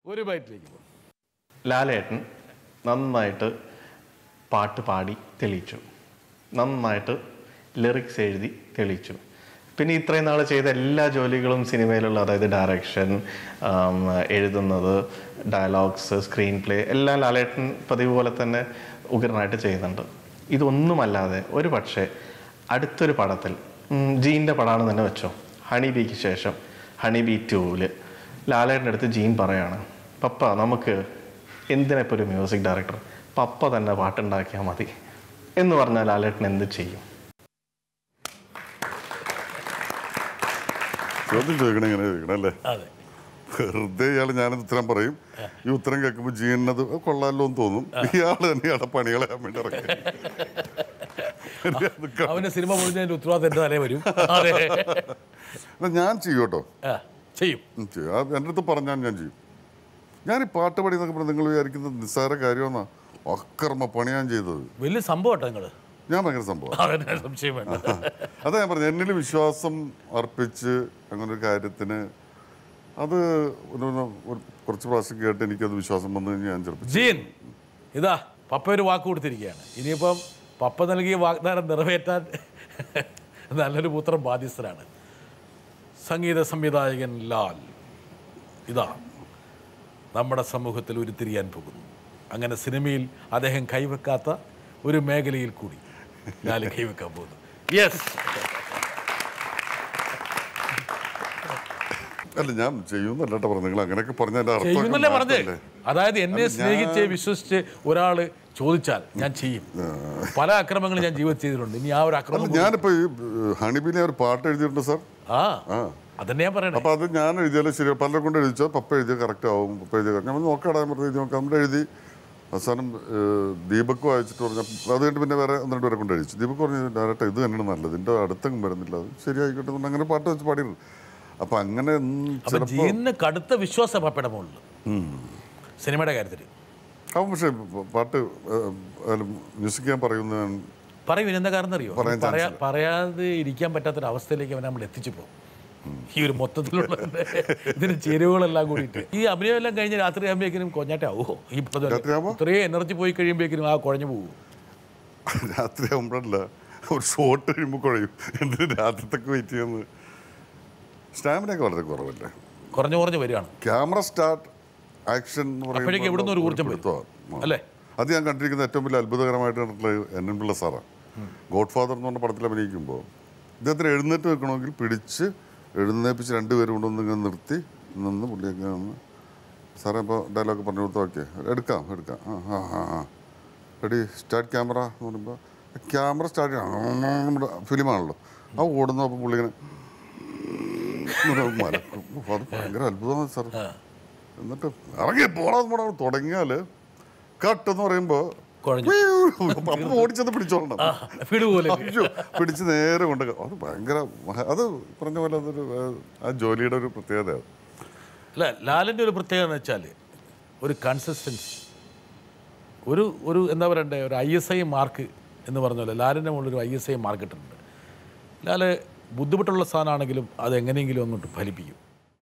ഒരു ബൈറ്റിലേക്ക് പോകും ലാലേട്ടൻ നന്നായിട്ട് പാട്ട് പാടി തെളിയിച്ചു നന്നായിട്ട് ലിറിക്സ് എഴുതി തെളിയിച്ചു പിന്നെ ഇത്രയും നാൾ ചെയ്ത എല്ലാ ജോലികളും സിനിമയിലുള്ള അതായത് ഡയറക്ഷൻ എഴുതുന്നത് ഡയലോഗ്സ് സ്ക്രീൻ പ്ലേ എല്ലാം ലാലേട്ടൻ പതിവ് പോലെ തന്നെ ഉഗ്രനായിട്ട് ചെയ്യുന്നുണ്ട് ഇതൊന്നുമല്ലാതെ ഒരു പക്ഷേ അടുത്തൊരു പടത്തിൽ ഉം, ജീൻ്റെ പടമാണെന്ന് തന്നെ വെച്ചോ ഹണി ബീക്ക് ശേഷം ഹണി ബീ ടൂവില് ലാലേട്ടൻ്റെ അടുത്ത് ജീൻ പറയാണ് പപ്പ നമുക്ക് എന്തിനാ ഇപ്പോൾ ഒരു മ്യൂസിക് ഡയറക്ടർ പപ്പ തന്നെ പാട്ടുണ്ടാക്കിയാൽ മതി എന്ന് പറഞ്ഞാൽ ലാലേട്ടൻ എന്ത് ചെയ്യും ചോദ്യം ചോദിക്കണേ ഇങ്ങനെ ചോദിക്കണം അല്ലേ അതെ വെറുതെ ഇയാൾ ഞാനത് ഉത്തരം പറയും ഈ ഉത്തരം കേൾക്കുമ്പോൾ ജീവനത് കൊള്ളാമല്ലോ എന്ന് തോന്നും ഇയാൾ തന്നെ ഇയാളെ പണികളെ വേണ്ടി ഇറങ്ങി അത് ക- അവന് സിനിമ മുഴുവതിന്റെ ഉത്തരവാദിത്തം എൻ്റെ തലേ വരും അതെ അല്ല, ഞാൻ ചെയ്യും കേട്ടോ ആ, ചെയ്യും ഉം, ചെയ്യും അത് എൻ്റെ അടുത്ത് പറഞ്ഞാൽ ഞാൻ ചെയ്യും ഞാൻ ഈ പാട്ട് പാടി എന്നൊക്കെ പറഞ്ഞാൽ നിങ്ങൾ വിചാരിക്കുന്നത് നിസ്സാര കാര്യമെന്നാ അക്കർമ്മ പണി ഞാൻ ചെയ്തത് വലിയ സംഭവം കേട്ടോ നിങ്ങൾ ഞാൻ ഭയങ്കര സംഭവം അതെന്നെ സംശയം വേണ്ട അതാ ഞാൻ പറഞ്ഞു എന്നിൽ വിശ്വാസം അർപ്പിച്ച് അങ്ങനെ ഒരു കാര്യത്തിന് അത് ഒരു ഒരു കുറച്ച് പ്രാവശ്യം കേട്ട് എനിക്കത് വിശ്വാസം വന്നു കഴിഞ്ഞാൽ ഞാൻ ചിലപ്പോൾ ജീൻ ഇതാ പപ്പ ഒരു വാക്ക് കൊടുത്തിരിക്കുകയാണ് ഇനിയിപ്പം പപ്പ നൽകിയ വാഗ്ദാനം നിറവേറ്റാൻ നല്ലൊരു പുത്രം ബാധ്യസ്ഥനാണ് സംഗീത സംവിധായകൻ ലാൽ ഇതാ നമ്മുടെ സമൂഹത്തിൽ ഉരുത്തിരിയാൻ പോകുന്നു അങ്ങനെ സിനിമയിൽ അദ്ദേഹം കൈവെക്കാത്ത ഒരു മേഖലയിൽ കൂടി ലാൽ കൈവെക്കാൻ പോകുന്നു യെസ് അല്ല ഞാൻ ചെയ്യുന്നല്ല പറഞ്ഞു നിങ്ങൾ അങ്ങനെയൊക്കെ പറഞ്ഞ എൻ്റെ അർത്ഥം ചെയ്യുന്നല്ലേ പറഞ്ഞേ അതായത് എന്നെ സ്നേഹിച്ച് വിശ്വസിച്ച് ഒരാൾ ചോദിച്ചാൽ ഞാൻ ചെയ്യും പല അക്രമങ്ങളും ഞാൻ ജീവിതത്തിൽ ചെയ്തിട്ടുണ്ട് ഇനി ആ ഒരു അല്ല അക്രമം ഞാനിപ്പോ ഈ ഹണിബിനെ ഒരു പാട്ട് എഴുതിയിട്ടുണ്ട് സാർ ആ ആ അതന്നെ ഞാൻ പറയണേ അപ്പൊ അത് ഞാൻ എഴുതിയാലും ശരി പലരെ കൊണ്ട് എഴുതിച്ചാൽ പപ്പ എഴുതിയാൽ കറക്റ്റ് ആവും പപ്പ എഴുതിയ ഞാൻ നോക്കാടാ പറഞ്ഞു എഴുതി നോക്കാം നമ്മുടെ എഴുതി അവസാനം ഏഹ്, ദീപക് വായിച്ചിട്ട് പറഞ്ഞു അത് കഴിഞ്ഞിട്ട് പിന്നെ വേറെ ഒന്ന് രണ്ട് പേരെ കൊണ്ട് എഴുതിച്ചു ദീപക് പറഞ്ഞു ഡയറക്റ്റ് ഇത് തന്നെയാണ് നല്ലത് ഇതിന്റെ അടുത്തെങ്കിലും വരുന്നില്ല അത് ശരിയായിക്കോട്ടെ എന്ന് അങ്ങനെ പാട്ട് വെച്ച് പാടിയിരുന്നു അപ്പൊ അങ്ങനെ അപ്പൊ ചിലപ്പോൾ ജീനിന് കടുത്ത വിശ്വാസം പപ്പയുടെ മുകളിൽ സിനിമയുടെ കാര്യത്തിൽ അവൻ പക്ഷേ പാട്ട് മ്യൂസിക് ഞാൻ പറയുന്ന പറയൂ എന്താ കാരണം അറിയോ പറയാൻ പറയാ പറയാതെ ഇരിക്കാൻ പറ്റാത്തൊരു അവസ്ഥയിലേക്ക് അവനെ നമ്മൾ എത്തിച്ചു പോകും ഈ ഒരു മൊത്തത്തിലുള്ള ഇതിന് ചേരുവകളെല്ലാം കൂടിയിട്ട് ഈ അഭിനയം എല്ലാം കഴിഞ്ഞ് രാത്രി ആകുമ്പോഴേക്കും കൊഞ്ഞാട്ടാവോ ഈ പറഞ്ഞ പോലെ രാത്രിയാകുമ്പോ? ഇത്രയും എനർജി പോയി കഴിയുമ്പോഴേക്കും ആ കുഴഞ്ഞു പോകും രാത്രി ആകുമ്പോഴല്ല ഒരു ഷോട്ട് കഴിയുമ്പോൾ കുഴയും എന്തിന് രാത്രിത്തൊക്കെ വെയിറ്റ് ചെയ്യുന്നത് സ്റ്റാമിനൊക്കെ വളരെ കുറവല്ലേ കുറഞ്ഞു കുറഞ്ഞു വരികയാണ് ക്യാമറ സ്റ്റാർട്ട് ആക്ഷൻ എന്ന് പറയുമ്പോൾ അപ്പോഴേക്കും ഇവിടുന്ന് ഒരു ഊർജ്ജം വരും. പിടുത്തമാണ്. അല്ലേ അത് ഞാൻ കണ്ടിരിക്കുന്ന ഏറ്റവും വലിയ അത്ഭുതകരമായിട്ട് കണ്ടിട്ടുള്ളത് എൻ എൻ പിള്ള സാറാണ് ഗോഡ് ഫാദർ എന്ന് പറഞ്ഞ പടത്തിൽ അഭിനയിക്കുമ്പോൾ ഇദ്ദേഹത്തിന് എഴുന്നേറ്റ് വെക്കണമെങ്കിൽ പിടിച്ച് എഴുന്നേപ്പിച്ച് രണ്ടുപേരും കൊണ്ടൊന്ന് ഇങ്ങനെ നിർത്തി നിന്ന് പുള്ളിയൊക്കെ നിന്ന് സാറേ ഇപ്പോൾ ഡയലോഗ് പറഞ്ഞു കൊടുത്തു ഓക്കെ എടുക്കാം എടുക്കാം ആ ആ ആ ആ റെഡി സ്റ്റാർട്ട് ക്യാമറ എന്ന് പറയുമ്പോൾ ക്യാമറ സ്റ്റാർട്ട് ചെയ്യണം നമ്മുടെ ഫിലിമാണല്ലോ ആ ഓടുന്നപ്പോൾ പുള്ളി ഇങ്ങനെ ഇങ്ങനെ മലക്കും ഉഫ്, അത് ഭയങ്കര അത്ഭുതമാണ് സാർ എന്നിട്ട് ഇറങ്ങി പോടാന്ന് പോടാ തുടങ്ങിയാൽ കട്ട് എന്ന് പറയുമ്പോൾ കുഴഞ്ഞു അപ്പം ഓടിച്ചത് പിടിച്ചോളണം ഫീഡ് പോലെ അയ്യോ പിടിച്ച് നേരെ കൊണ്ട് അത് ഭയങ്കര മഹ- അത് പറഞ്ഞ പോലെ അതൊരു ഏഹ്, ആ ജോലിയുടെ ഒരു പ്രത്യേകതയാണ് അല്ല ലാലിൻ്റെ ഒരു പ്രത്യേകത എന്ന് വെച്ചാൽ ഒരു കൺസിസ്റ്റൻസി ഒരു ഒരു എന്താ പറയണ്ടേ ഒരു ഐ എസ് ഐ മാർക്ക് എന്ന് പറഞ്ഞ പോലെ ലാലിൻ്റെ മുകളിൽ ഒരു ഐ എസ് ഐ മാർക്ക് ഇട്ടിട്ടുണ്ട് ലാല് ബുദ്ധിമുട്ടുള്ള സാധനമാണെങ്കിലും അത് എങ്ങനെയെങ്കിലും അങ്ങോട്ട് ഫലിപ്പിക്കും